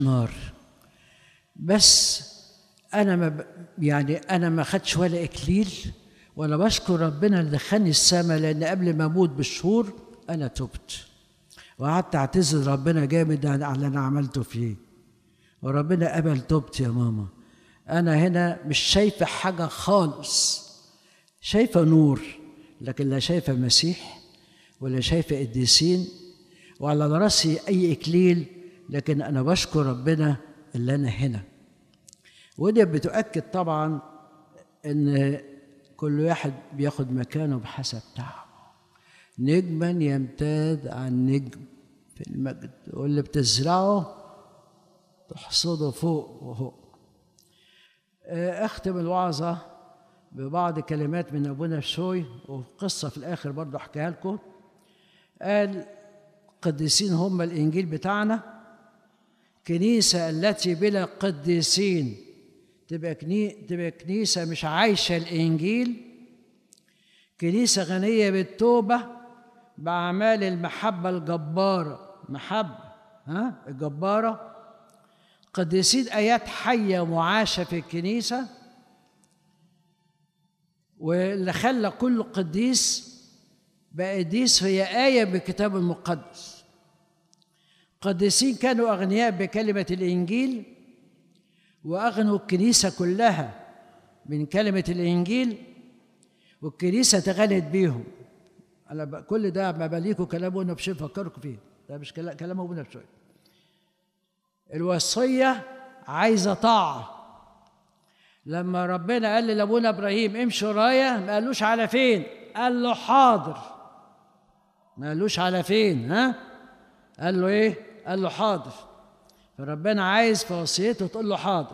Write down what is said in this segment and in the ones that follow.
نار بس انا ما ب... يعني انا ما خدش ولا اكليل ولا بشكر ربنا اللي دخلني السما لان قبل ما اموت بشهور انا تبت وقعدت اعتذر ربنا جامد على اللي انا عملته فيه وربنا قبل توبت يا ماما انا هنا مش شايفه حاجه خالص شايفه نور لكن لا شايفه مسيح ولا شايفه قديسين وعلى راسي اي اكليل لكن انا بشكر ربنا اللي انا هنا ودي بتؤكد طبعا ان كل واحد بياخد مكانه بحسب تعبه نجما يمتد عن نجم في المجد واللي بتزرعه تحصده فوق وفوق اختم الوعظه ببعض كلمات من ابونا بشوي وقصه في الاخر برضه احكيها لكم قال قديسين هم الانجيل بتاعنا كنيسه التي بلا قديسين تبقى كني... تبقى كنيسه مش عايشه الانجيل كنيسه غنيه بالتوبه باعمال المحبه الجباره محبه ها الجباره قديسين ايات حيه معاشه في الكنيسه واللي خلى كل قديس بقى قديس هي آية بالكتاب المقدس قديسين كانوا أغنياء بكلمة الإنجيل وأغنوا الكنيسة كلها من كلمة الإنجيل والكنيسة تغنت بيهم أنا كل ده ما بليكوا كلام أبونا بشوي فكركم فيه ده مش كلام أبونا بشوي الوصية عايزة طاعة لما ربنا قال لابونا ابراهيم امشي ورايا ما قالوش على فين قال له حاضر ما قالوش على فين ها قال له ايه قال له حاضر فربنا عايز في وصيته تقول له حاضر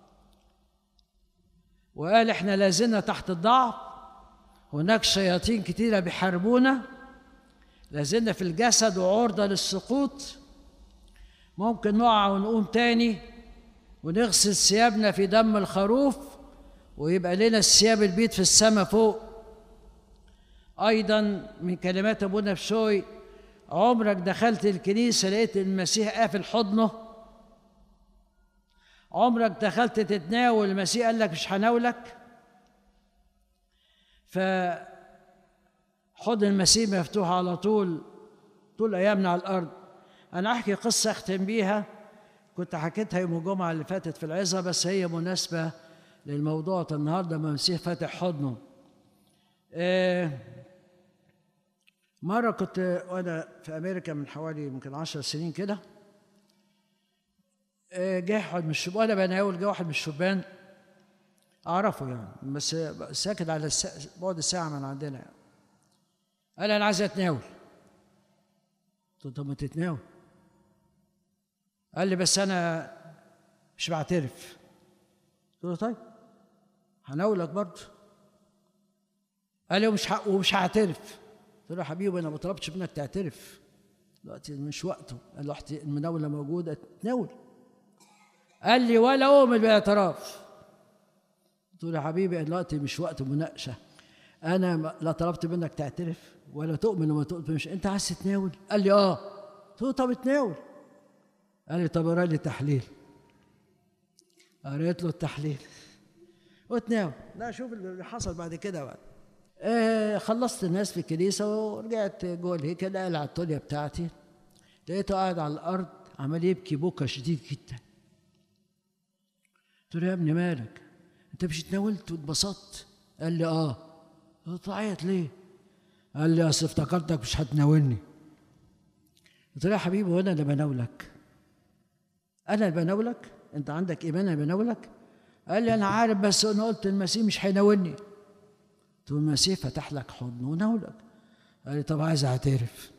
وقال احنا لازلنا تحت الضعف هناك شياطين كتيره بيحاربونا لازلنا في الجسد وعرضه للسقوط ممكن نقع ونقوم تاني ونغسل ثيابنا في دم الخروف ويبقى لنا الثياب البيت في السماء فوق ايضا من كلمات ابونا بشوي عمرك دخلت الكنيسه لقيت المسيح قافل حضنه عمرك دخلت تتناول المسيح قال لك مش هناولك ف حضن المسيح مفتوح على طول طول ايامنا على الارض انا احكي قصه اختم بيها كنت حكيتها يوم الجمعه اللي فاتت في العظه بس هي مناسبه للموضوع النهارده ما المسيح فاتح حضنه آه مرة كنت وأنا في أمريكا من حوالي يمكن عشر سنين كده جه واحد من الشبان وأنا بناول جه واحد من الشبان أعرفه يعني بس ساكن على السا... بعد الساعة من عندنا يعني قال أنا عايز أتناول قلت له طب ما تتناول قال لي بس أنا مش بعترف قلت له طيب هناولك برضه قال لي ومش ه... ومش هعترف قلت له يا حبيبي انا ما طلبتش منك تعترف دلوقتي مش وقته قال له المناوله موجوده تناول قال لي ولا اؤمن بالاعتراف قلت له يا حبيبي دلوقتي مش وقت مناقشه انا لا طلبت منك تعترف ولا تؤمن وما تؤمن مش انت عايز تتناول قال لي اه قلت له طب اتناول قال لي طب اقرا لي تحليل قريت له التحليل وتناول لا شوف اللي حصل بعد كده بقى آه خلصت الناس في الكنيسة ورجعت جوه الهيكل قال على التولية بتاعتي لقيته قاعد على الأرض عمال يبكي بكى شديد جدا قلت له يا ابني مالك أنت مش اتناولت واتبسطت قال لي آه قلت له تعيط ليه قال لي أصل افتكرتك مش هتناولني قلت له يا حبيبي وأنا اللي بناولك أنا اللي بناولك أنت عندك إيمان أنا بناولك قال لي أنا عارف بس أنا قلت المسيح مش هيناولني قلت له المسيح فتح لك حضنه وناولك قال لي طب عايز اعترف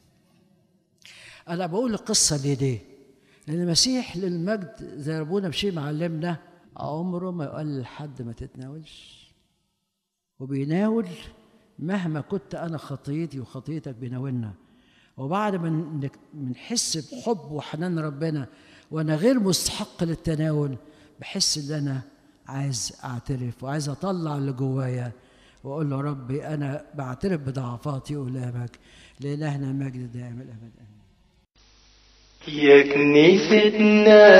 انا بقول القصه دي ليه؟ لان المسيح للمجد زي ابونا بشيء معلمنا عمره ما يقول لحد ما تتناولش وبيناول مهما كنت انا خطيتي وخطيتك بيناولنا وبعد ما بنحس بحب وحنان ربنا وانا غير مستحق للتناول بحس ان انا عايز اعترف وعايز اطلع اللي جوايا واقول له ربي انا بعترف بضعفاتي قدامك لالهنا المجد دائم الابد امين يا كنيستنا